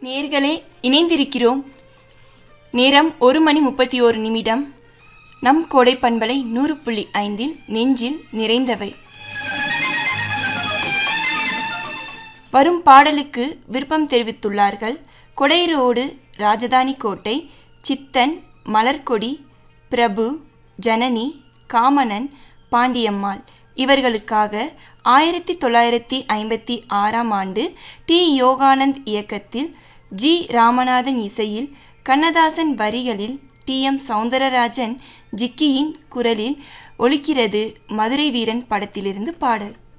நேர்களே இணைந்திருக்கிறோம் நேரம் ஒரு மணி முப்பத்தி ஓரு நிமிடம் நம் கோடை பண்பலை நூறு புள்ளி ஐந்தில் நெஞ்சில் நிறைந்தவை வரும் பாடலுக்கு விருப்பம் தெரிவித்துள்ளார்கள் கொடைரோடு ராஜதானி கோட்டை சித்தன் மலர்கொடி பிரபு ஜனனி காமனன் பாண்டியம்மாள் இவர்களுக்காக ஆயிரத்தி தொள்ளாயிரத்தி ஐம்பத்தி ஆறாம் ஆண்டு டி யோகானந்த் இயக்கத்தில் ஜி ராமநாதன் இசையில் கண்ணதாசன் வரிகளில் டி எம் சௌந்தரராஜன் ஜிக்கியின் குரலில் ஒலிக்கிறது மதுரை வீரன் படத்திலிருந்து பாடல்